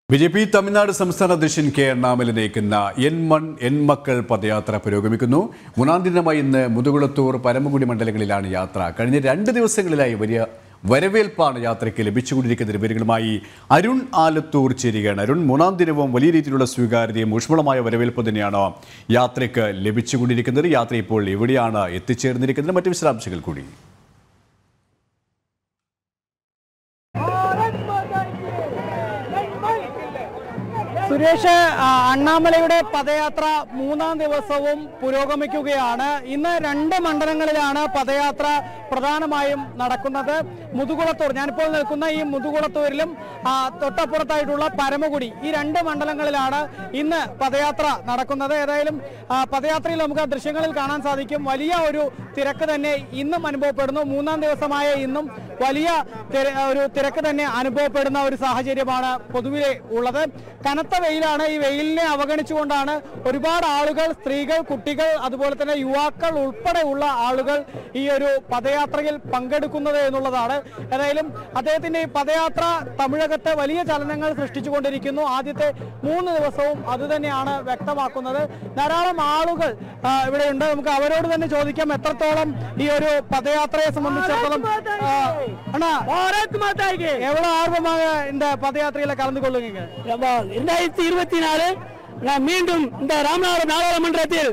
B J P Tamil Nadu സംസ്ഥാന അധ്യക്ഷൻ K Annamalai നയിക്കുന്ന എൻ മൺ എൻ മക്കൾ പദയാത്ര പുരോഗമിക്കുന്നു മൂന്നാം ദിനമായി ഇന്ന് മുതുകുളത്തൂർ പരമകുടി മണ്ഡലങ്ങളിലാണ് യാത്ര കഴിഞ്ഞ രണ്ട് ദിവസങ്ങളിലായി വലിയ വരവേൽപ്പാണ് യാത്രയ്ക്ക് ലഭിച്ചുകൊണ്ടിരിക്കുന്ന വിവരങ്ങളുമായി അരുൺ ആലത്തൂർ ചേരുകയാണ് അരുൺ മൂന്നാം ദിനവും വലിയ രീതിയിലുള്ള സ്വീകാര്യതയും ഊഷ്മളമായ വരവേൽപ്പ് തന്നെയാണ് യാത്രയ്ക്ക് ലഭിച്ചുകൊണ്ടിരിക്കുന്നത് യാത്ര ഇപ്പോൾ എവിടെയാണ് എത്തിച്ചേർന്നിരിക്കുന്നത് മറ്റു വിശദാംശങ്ങൾ കൂടി സുരേഷ് ആ, അണ്ണാമലയുടെ പദയാത്ര മൂന്നാം ദിവസവും പുരോഗമിക്കുകയാണ് ഇന്ന് രണ്ട് മണ്ഡലങ്ങളിലാണ് പദയാത്ര പ്രധാനമായും നടക്കുന്നത് മുതുകുളത്തൂർ ഞാനിപ്പോൾ നിൽക്കുന്ന ഈ മുതുകുളത്തൂരിലും ആ, തൊട്ടപ്പുറത്തായിട്ടുള്ള പരമകുടി ഈ രണ്ട് മണ്ഡലങ്ങളിലാണ് ഇന്ന് പദയാത്ര നടക്കുന്നത് ഏതായാലും ആ, പദയാത്രയിൽ നമുക്ക് ആ ദൃശ്യങ്ങളിൽ കാണാൻ സാധിക്കും വലിയ ഒരു തിരക്ക് തന്നെ ഇന്നും അനുഭവപ്പെടുന്നു മൂന്നാം ദിവസമായ ഇന്നും വലിയ തിര- ഒരു തിരക്ക് തന്നെ അനുഭവപ്പെടുന്ന ഒരു സാഹചര്യമാണ് പൊതുവിലെ ഉള്ളത് കനത്ത വെയിലാണ് ഈ വെയിലിനെ അവഗണിച്ചുകൊണ്ടാണ് ഒരുപാട് ആളുകൾ സ്ത്രീകൾ കുട്ടികൾ അതുപോലെ തന്നെ യുവാക്കൾ ഉൾപ്പെടെയുള്ള ആളുകൾ ഈ ഒരു പദയാത്രയിൽ പങ്കെടുക്കുന്നത് എന്നുള്ളതാണ് ഏതായാലും അദ്ദേഹത്തിന്റെ ഈ പദയാത്ര തമിഴകത്തെ വലിയ ചലനങ്ങൾ സൃഷ്ടിച്ചുകൊണ്ടിരിക്കുന്നു ആദ്യത്തെ മൂന്ന് ദിവസവും അത് തന്നെയാണ് വ്യക്തമാക്കുന്നത് ധാരാളം ആളുകൾ ആ, ഇവിടെയുണ്ട് നമുക്ക് അവരോട് തന്നെ ചോദിക്കാം എത്രത്തോളം ഈ ഒരു പദയാത്രയെ സംബന്ധിച്ചിടത്തോളം ആ, அண்ணா பாரத் மாதாக்கு எவ்வளவு ஆர்வமாக இந்த பதயாத்திரையில கலந்து கொள்ளுங்க இரண்டாயிரத்தி இருபத்தி நாலு நான் மீண்டும் இந்த ராமநாதபுரம் நாடாளுமன்றத்தில்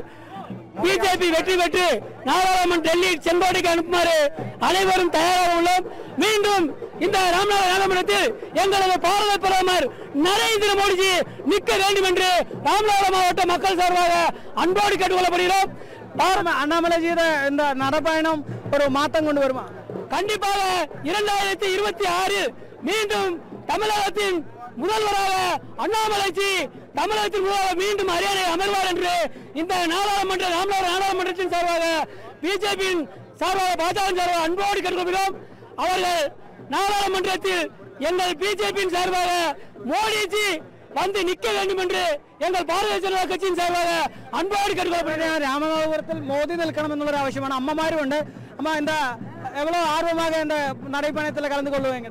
பிஜேபி வெற்றி பெற்று நாடாளுமன்ற டெல்லி செங்கோட்டைக்கு அனுப்புமாறு அனைவரும் தயாராக உள்ளோம் மீண்டும் இந்த ராமநாத நாடாளுமன்றத்தில் எங்களது பாரத பிரதமர் நரேந்திர மோடிஜி நிற்க வேண்டும் என்று ராமநாதபுரம் மாவட்ட மக்கள் சார்பாக அன்போடு கேட்டுக்கொள்ளப்படுகிறோம் அண்ணாமலைஜியோட இந்த நடப்பயணம் ஒரு மாற்றம் கொண்டு வருமா கண்டிப்பாக இரண்டாயிரத்தி இருபத்தி ஆறில் மீண்டும் தமிழகத்தின் முதல்வராக அண்ணாமலைஜி தமிழகத்தின் முதல்வர் மீண்டும் அரியணை அமர்வார் என்று இந்த நாடாளுமன்ற ராமநாதபுரம் நாடாளுமன்றத்தின் சார்பாக பிஜேபியின் சார்பாக பாஜக சார்பாக அன்போடு கேட்டுக்கொள்கிறோம் அவர்கள் நாடாளுமன்றத்தில் எங்கள் பிஜேபியின் சார்பாக மோடிஜி வந்து நிற்க வேண்டும் என்று எங்கள் பாரதிய ஜனதா கட்சியின் சார்பாக அன்போடு கேட்டுக்கொள்ளப்படுகிறேன் രാമനാഥപുരത്തിൽ മോദി നിൽക്കണം എന്നുള്ളൊരു ആവശ്യമാണ് അമ്മമാരുമുണ്ട് അമ്മ എന്താ எவ்வளவு ஆர்வமாக இந்த நடைப்பயணத்தில் கலந்து கொள்ளுவீங்க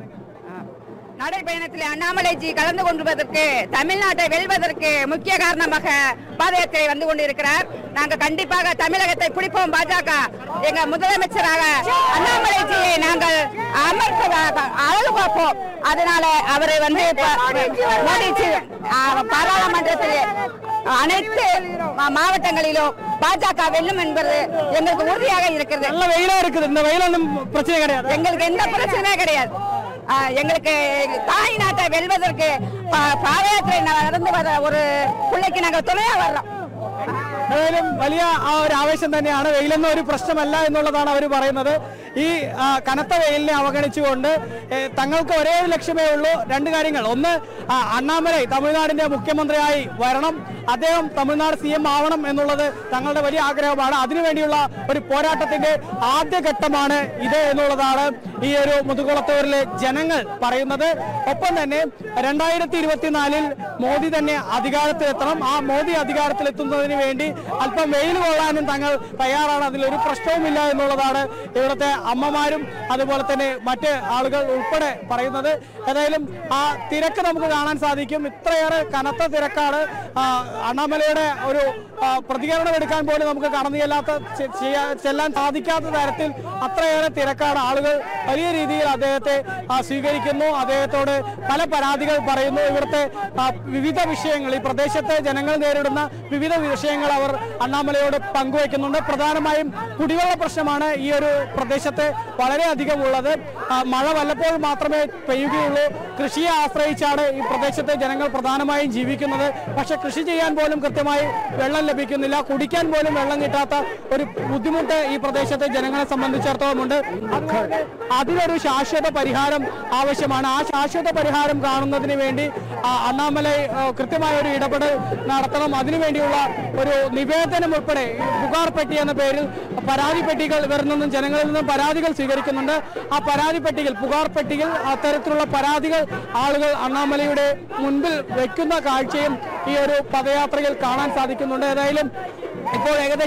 நடைபயணத்தில் அண்ணாமலைஜி கலந்து கொள்வதற்கு தமிழ்நாட்டை வெல்வதற்கு முக்கிய காரணமாக பாத யாத்திரை வந்து கொண்டிருக்கிறார் நாங்க கண்டிப்பாக தமிழகத்தை பிடிப்போம் பாஜக எங்க முதலமைச்சராக அண்ணாமலைஜியை நாங்கள் அமர்த்த அழகு பார்ப்போம் அதனால அவரை வந்து இப்ப மோடிஜி ஆ, பாராளுமன்றத்தில் அனைத்து மா- மாவட்டங்களிலும் பாஜக வெல்லும் என்பது எங்களுக்கு உறுதியாக இருக்கிறது நல்ல வெயிலா இருக்குது இந்த வெயில் ஒன்றும் பிரச்சனை கிடையாது எங்களுக்கு எந்த பிரச்சனையும் கிடையாது ஆ, எங்களுக்கு தாய் நாட்டை வெல்வதற்கு பா- பாதயாத்திரை நடந்து வர ஒரு பிள்ளைக்கு நாங்கள் துணையா வர்றோம் ഏതായാലും വലിയ ആ ഒരു ആവേശം തന്നെയാണ് വെയിലൊന്നും ഒരു പ്രശ്നമല്ല എന്നുള്ളതാണ് അവർ പറയുന്നത് ഈ ആ, കനത്ത വെയിലിനെ അവഗണിച്ചുകൊണ്ട് ഏ, തങ്ങൾക്ക് ഒരേ ഒരു ലക്ഷ്യമേ ഉള്ളൂ രണ്ട് കാര്യങ്ങൾ ഒന്ന് ആ, അണ്ണാമലൈ തമിഴ്നാടിന്റെ മുഖ്യമന്ത്രിയായി വരണം അദ്ദേഹം തമിഴ്നാട് സി എം ആവണം എന്നുള്ളത് തങ്ങളുടെ വലിയ ആഗ്രഹമാണ് അതിനുവേണ്ടിയുള്ള ഒരു പോരാട്ടത്തിന്റെ ആദ്യഘട്ടമാണ് ഇത് എന്നുള്ളതാണ് ഈ ഒരു മുതുകുളത്തൂരിലെ ജനങ്ങൾ പറയുന്നത് ഒപ്പം തന്നെ രണ്ടായിരത്തി ഇരുപത്തിനാലിൽ മോദി തന്നെ അധികാരത്തിലെത്തണം ആ മോദി അധികാരത്തിലെത്തുന്നതിന് വേണ്ടി അല്പം വെയിൽ കൊള്ളാനും തങ്ങൾ തയ്യാറാണ് അതിലൊരു പ്രശ്നവുമില്ല എന്നുള്ളതാണ് ഇവിടുത്തെ അമ്മമാരും അതുപോലെ തന്നെ മറ്റ് ആളുകൾ ഉൾപ്പെടെ പറയുന്നത് ഏതായാലും ആ തിരക്ക് നമുക്ക് കാണാൻ സാധിക്കും ഇത്രയേറെ കനത്ത തിരക്കാണ് ആ, അണ്ണാമലയുടെ ഒരു ആ, പ്രതികരണം എടുക്കാൻ പോലും നമുക്ക് കടന്നു ചെല്ലാത്ത ചെ- ചെയ്യാ- ചെല്ലാൻ സാധിക്കാത്ത തരത്തിൽ അത്രയേറെ തിരക്കാണ് ആളുകൾ വലിയ രീതിയിൽ അദ്ദേഹത്തെ ആ, സ്വീകരിക്കുന്നു അദ്ദേഹത്തോട് പല പരാതികൾ പറയുന്നു ഇവിടുത്തെ ആ, വിവിധ വിഷയങ്ങൾ ഈ പ്രദേശത്തെ ജനങ്ങൾ നേരിടുന്ന വിവിധ വിഷയങ്ങൾ അവർ അണ്ണാമലയോട് പങ്കുവയ്ക്കുന്നുണ്ട് പ്രധാനമായും കുടിവെള്ള പ്രശ്നമാണ് ഈ ഒരു പ്രദേശത്തെ വളരെയധികം ഉള്ളത് ആ, മഴ വല്ലപ്പോഴും മാത്രമേ പെയ്യുകയുള്ളൂ കൃഷിയെ ആശ്രയിച്ചാണ് ഈ പ്രദേശത്തെ ജനങ്ങൾ പ്രധാനമായും ജീവിക്കുന്നത് പക്ഷെ കൃഷി ചെയ്യാൻ പോലും കൃത്യമായി വെള്ളം ലഭിക്കുന്നില്ല കുടിക്കാൻ പോലും വെള്ളം കിട്ടാത്ത ഒരു ബുദ്ധിമുട്ട് ഈ പ്രദേശത്തെ ജനങ്ങളെ സംബന്ധിച്ചിടത്തോളം ഉണ്ട് അതുകൊണ്ട് അതിനൊരു ശാശ്വത പരിഹാരം ആവശ്യമാണ് ആ ശാശ്വത പരിഹാരം കാണുന്നതിന് വേണ്ടി ആ, അണ്ണാമലൈ ആ, കൃത്യമായ ഒരു ഇടപെടൽ നടത്തണം അതിനുവേണ്ടിയുള്ള ഒരു നിവേദനം ഉൾപ്പെടെ ഈ പുകാർ പെട്ടി എന്ന പേരിൽ പരാതി പെട്ടികൾ ഇവരിൽ നിന്നും ജനങ്ങളിൽ നിന്നും പരാതികൾ സ്വീകരിക്കുന്നുണ്ട് ആ പരാതി പെട്ടികൾ പുകാർ പെട്ടികൾ അത്തരത്തിലുള്ള പരാതികൾ ആളുകൾ അണ്ണാമലയുടെ മുൻപിൽ വെക്കുന്ന കാഴ്ചയും ഈ ഒരു പദയാത്രയിൽ കാണാൻ സാധിക്കുന്നുണ്ട് ഏതായാലും ഇപ്പോൾ ഏകദേശം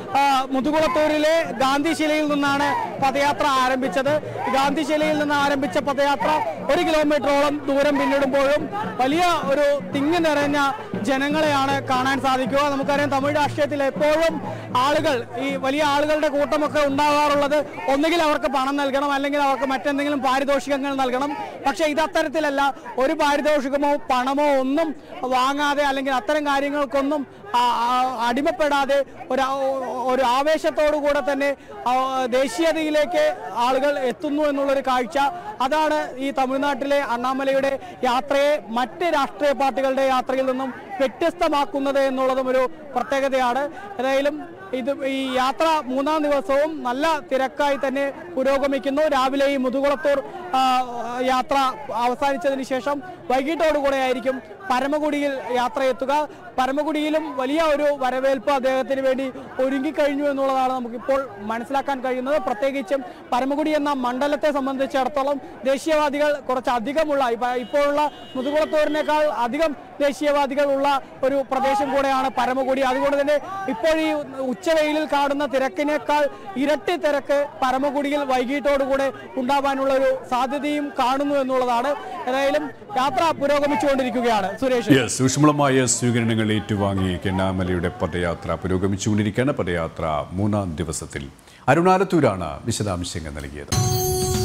ആ, മുതുകുളത്തൂരിലെ ഗാന്ധിശിലയിൽ നിന്നാണ് പദയാത്ര ആരംഭിച്ചത് ഗാന്ധിശിലയിൽ നിന്ന് ആരംഭിച്ച പദയാത്ര ഒരു കിലോമീറ്ററോളം ദൂരം പിന്നിടുമ്പോഴും വലിയ ഒരു തിങ്ങി നിറഞ്ഞ ജനങ്ങളെയാണ് കാണാൻ സാധിക്കുക നമുക്കറിയാം തമിഴ് രാഷ്ട്രീയത്തിൽ എപ്പോഴും ആളുകൾ ഈ വലിയ ആളുകളുടെ കൂട്ടമൊക്കെ ഉണ്ടാകാറുള്ളത് ഒന്നുകിൽ അവർക്ക് പണം നൽകണം അല്ലെങ്കിൽ അവർക്ക് മറ്റെന്തെങ്കിലും പാരിതോഷികങ്ങൾ നൽകണം പക്ഷേ ഇത് അത്തരത്തിലല്ല ഒരു പാരിതോഷികമോ പണമോ ഒന്നും വാങ്ങാതെ അല്ലെങ്കിൽ അത്തരം കാര്യങ്ങൾക്കൊന്നും ആ, ആ, അടിമപ്പെടാതെ ഒരു ആ- ഒരു ആവേശത്തോടു കൂടെ തന്നെ ആ, ദേശീയതയിലേക്ക് ആളുകൾ എത്തുന്നു എന്നുള്ളൊരു കാഴ്ച അതാണ് ഈ തമിഴ്നാട്ടിലെ അണ്ണാമലയുടെ യാത്രയെ മറ്റ് രാഷ്ട്രീയ പാർട്ടികളുടെ യാത്രയിൽ നിന്നും വ്യത്യസ്തമാക്കുന്നത് എന്നുള്ളതും ഒരു പ്രത്യേകതയാണ് ഏതായാലും ഇത് ഈ യാത്ര മൂന്നാം ദിവസവും നല്ല തിരക്കായി തന്നെ പുരോഗമിക്കുന്നു രാവിലെ ഈ മുതുകുളത്തൂർ ആ, യാത്ര അവസാനിച്ചതിന് ശേഷം വൈകിട്ടോടുകൂടെ ആയിരിക്കും പരമകുടിയിൽ യാത്ര എത്തുക പരമകുടിയിലും വലിയ ഒരു വരവേൽപ്പ് അദ്ദേഹത്തിന് വേണ്ടി ഒരുങ്ങിക്കഴിഞ്ഞു എന്നുള്ളതാണ് നമുക്കിപ്പോൾ മനസ്സിലാക്കാൻ കഴിയുന്നത് പ്രത്യേകിച്ചും പരമകുടി എന്ന മണ്ഡലത്തെ സംബന്ധിച്ചിടത്തോളം ദേശീയവാദികൾ കുറച്ച് അധികമുള്ള ഇപ്പ- ഇപ്പോഴുള്ള മുതുകുളത്തൂരിനേക്കാൾ അധികം ദേശീയവാദികൾ ഉള്ള ഒരു പ്രദേശം കൂടെയാണ് പരമകുടി അതുകൊണ്ട് തന്നെ ഇപ്പോൾ ഈ ഉച്ചവെയിലിൽ കാണുന്ന തിരക്കിനേക്കാൾ ഇരട്ടി തിരക്ക് പരമകുടിയിൽ വൈകിട്ടോടുകൂടെ ഉണ്ടാവാനുള്ള ഒരു സാധ്യതയും കാണുന്നു എന്നുള്ളതാണ് ഏതായാലും യാത്ര പുരോഗമിച്ചുകൊണ്ടിരിക്കുകയാണ് സുരേഷ് യെസ് ഊഷ്മളമായ സ്വീകരണങ്ങൾ ഏറ്റുവാങ്ങി കെന്നാമലയുടെ പദയാത്ര പുരോഗമിച്ചുകൊണ്ടിരിക്കുകയാണ് പദയാത്ര മൂന്നാം ദിവസത്തിൽ അരുണാലത്തൂരാണ് വിശദാംശങ്ങൾ നൽകിയത്